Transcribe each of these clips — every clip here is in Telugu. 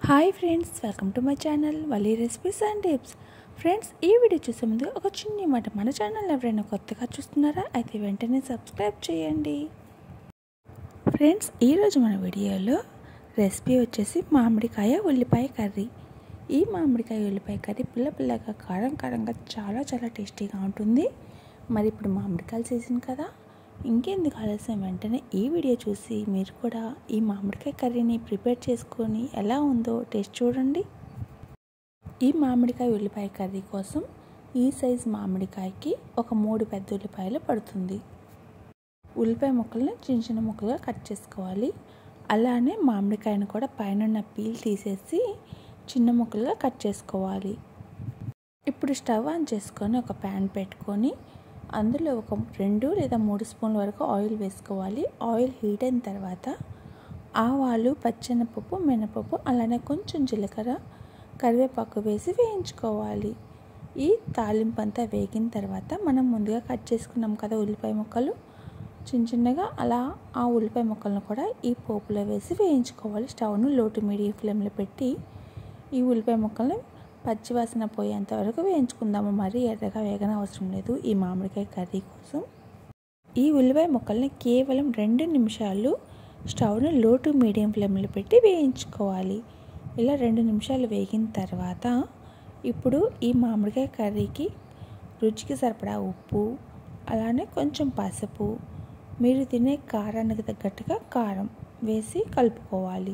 hi friends welcome to my channel వలీ రెసిపీస్ అండ్ టిప్స్ ఫ్రెండ్స్ ఈ వీడియో చూసే ముందు ఒక చిన్న మాట మన ఛానల్ ఎవరైనా కొత్తగా చూస్తున్నారా అయితే వెంటనే సబ్స్క్రైబ్ చేయండి ఫ్రెండ్స్ ఈరోజు మన వీడియోలో రెసిపీ వచ్చేసి మామిడికాయ ఉల్లిపాయ కర్రీ ఈ మామిడికాయ ఉల్లిపాయ కర్రీ పుల్ల పుల్లగా కారం కారంగా చాలా చాలా టేస్టీగా ఉంటుంది మరి ఇప్పుడు మామిడికాయల సీజన్ కదా ఇంకెందుకు ఆలస్యం వెంటనే ఈ వీడియో చూసి మీరు కూడా ఈ మామిడికాయ కర్రీని ప్రిపేర్ చేసుకొని ఎలా ఉందో టేస్ట్ చూడండి ఈ మామిడికాయ ఉల్లిపాయ కర్రీ కోసం ఈ సైజ్ మామిడికాయకి ఒక మూడు పెద్ద ఉల్లిపాయలు పడుతుంది ఉల్లిపాయ ముక్కల్ని చిన్న చిన్న ముక్కలుగా కట్ చేసుకోవాలి అలానే మామిడికాయను కూడా పైన పీల్ తీసేసి చిన్న ముక్కలుగా కట్ చేసుకోవాలి ఇప్పుడు స్టవ్ ఆన్ చేసుకొని ఒక ప్యాన్ పెట్టుకొని అందులో ఒక రెండు లేదా మూడు స్పూన్ల వరకు ఆయిల్ వేసుకోవాలి ఆయిల్ హీట్ అయిన తర్వాత ఆవాలు పచ్చెనపప్పు మినపప్పు అలానే కొంచెం జీలకర్ర కరివేపాకు వేసి వేయించుకోవాలి ఈ తాలింపు అంతా వేగిన తర్వాత మనం ముందుగా కట్ చేసుకున్నాం కదా ఉల్లిపాయ ముక్కలు చిన్న చిన్నగా అలా ఆ ఉల్లిపాయ ముక్కలను కూడా ఈ పోపులో వేసి వేయించుకోవాలి స్టవ్ను లో టు మీడియం ఫ్లేమ్లో పెట్టి ఈ ఉల్లిపాయ ముక్కల్ని పచ్చివాసన పోయేంత వరకు వేయించుకుందాము మరీ ఎర్రగా వేగన అవసరం లేదు ఈ మామిడికాయ కర్రీ కోసం ఈ ఉల్లిపాయ ముక్కల్ని కేవలం రెండు నిమిషాలు స్టవ్ను లో టు మీడియం ఫ్లేమ్లో పెట్టి వేయించుకోవాలి ఇలా రెండు నిమిషాలు వేగిన తర్వాత ఇప్పుడు ఈ మామిడికాయ కర్రీకి రుచికి సరిపడా ఉప్పు అలానే కొంచెం పసుపు మీరు తినే కారానికి తగ్గట్టుగా కారం వేసి కలుపుకోవాలి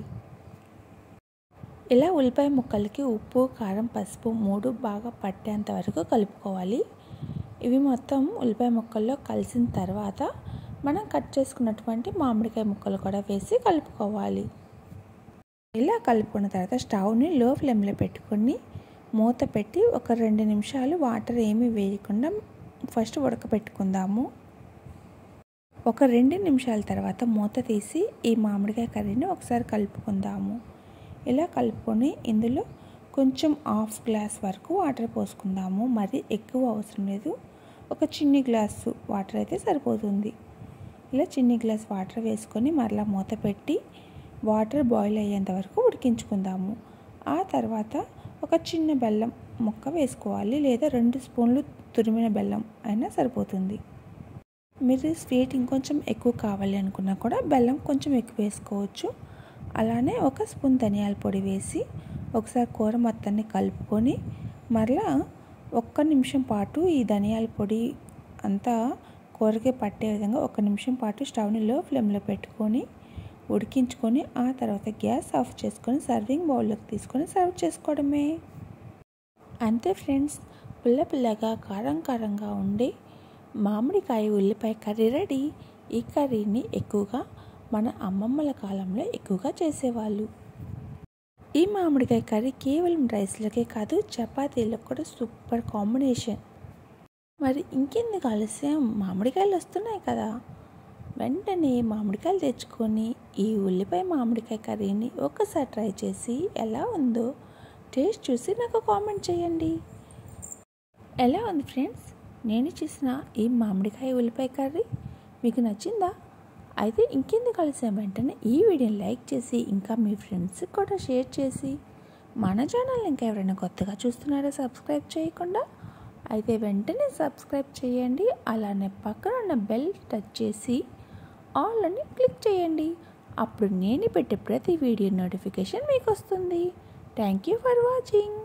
ఇలా ఉల్లిపాయ ముక్కలకి ఉప్పు కారం పసుపు మూడు బాగా పట్టేంత వరకు కలుపుకోవాలి ఇవి మొత్తం ఉల్లిపాయ ముక్కల్లో కలిసిన తర్వాత మనం కట్ చేసుకున్నటువంటి మామిడికాయ ముక్కలు కూడా వేసి కలుపుకోవాలి ఇలా కలుపుకున్న తర్వాత స్టవ్ని లో ఫ్లేమ్లో పెట్టుకొని మూత పెట్టి ఒక రెండు నిమిషాలు వాటర్ ఏమీ వేయకుండా ఫస్ట్ ఉడకపెట్టుకుందాము ఒక రెండు నిమిషాల తర్వాత మూత తీసి ఈ మామిడికాయ కర్రీని ఒకసారి కలుపుకుందాము ఇలా కలుపుకొని ఇందులో కొంచెం హాఫ్ గ్లాస్ వరకు వాటర్ పోసుకుందాము మరి ఎక్కువ అవసరం లేదు ఒక చిన్ని గ్లాసు వాటర్ అయితే సరిపోతుంది ఇలా చిన్ని గ్లాస్ వాటర్ వేసుకొని మరలా మూత పెట్టి వాటర్ బాయిల్ అయ్యేంత వరకు ఉడికించుకుందాము ఆ తర్వాత ఒక చిన్న బెల్లం ముక్క వేసుకోవాలి లేదా రెండు స్పూన్లు తురిమిన బెల్లం అయినా సరిపోతుంది మీరు స్వీట్ ఇంకొంచెం ఎక్కువ కావాలి అనుకున్నా కూడా బెల్లం కొంచెం ఎక్కువ వేసుకోవచ్చు అలానే ఒక స్పూన్ ధనియాల పొడి వేసి ఒకసారి కూర మొత్తాన్ని కలుపుకొని మరలా ఒక్క నిమిషం పాటు ఈ ధనియాల పొడి అంతా కూరకి పట్టే విధంగా ఒక నిమిషం పాటు స్టవ్ని లో ఫ్లేమ్లో పెట్టుకొని ఉడికించుకొని ఆ తర్వాత గ్యాస్ ఆఫ్ చేసుకొని సర్వింగ్ బౌల్లోకి తీసుకొని సర్వ్ చేసుకోవడమే అంతే ఫ్రెండ్స్ పుల్ల పుల్లగా కారం కారంగా ఉండి మామిడికాయ ఉల్లిపాయ కర్రీ రెడీ ఈ కర్రీని ఎక్కువగా మన అమ్మమ్మల కాలంలో ఎక్కువగా చేసేవాళ్ళు ఈ మామిడికాయ కర్రీ కేవలం రైస్లకే కాదు చపాతీలకు కూడా సూపర్ కాంబినేషన్ మరి ఇంకెందుకు ఆలస్యం మామిడికాయలు వస్తున్నాయి కదా వెంటనే మామిడికాయలు తెచ్చుకొని ఈ ఉల్లిపాయ మామిడికాయ కర్రీని ఒక్కసారి ట్రై చేసి ఎలా ఉందో టేస్ట్ చూసి నాకు కామెంట్ చేయండి ఎలా ఉంది ఫ్రెండ్స్ నేను చేసిన ఈ మామిడికాయ ఉల్లిపాయ కర్రీ మీకు నచ్చిందా అయితే ఇంకెందుకు కలిసిన వెంటనే ఈ వీడియోని లైక్ చేసి ఇంకా మీ ఫ్రెండ్స్కి కూడా షేర్ చేసి మన ఛానల్ ఇంకా ఎవరైనా కొత్తగా చూస్తున్నారో సబ్స్క్రైబ్ చేయకుండా అయితే వెంటనే సబ్స్క్రైబ్ చేయండి అలానే పక్కన ఉన్న బెల్ టచ్ చేసి ఆల్ అని క్లిక్ చేయండి అప్పుడు నేను పెట్టే ప్రతి వీడియో నోటిఫికేషన్ మీకు వస్తుంది థ్యాంక్ యూ ఫర్ వాచింగ్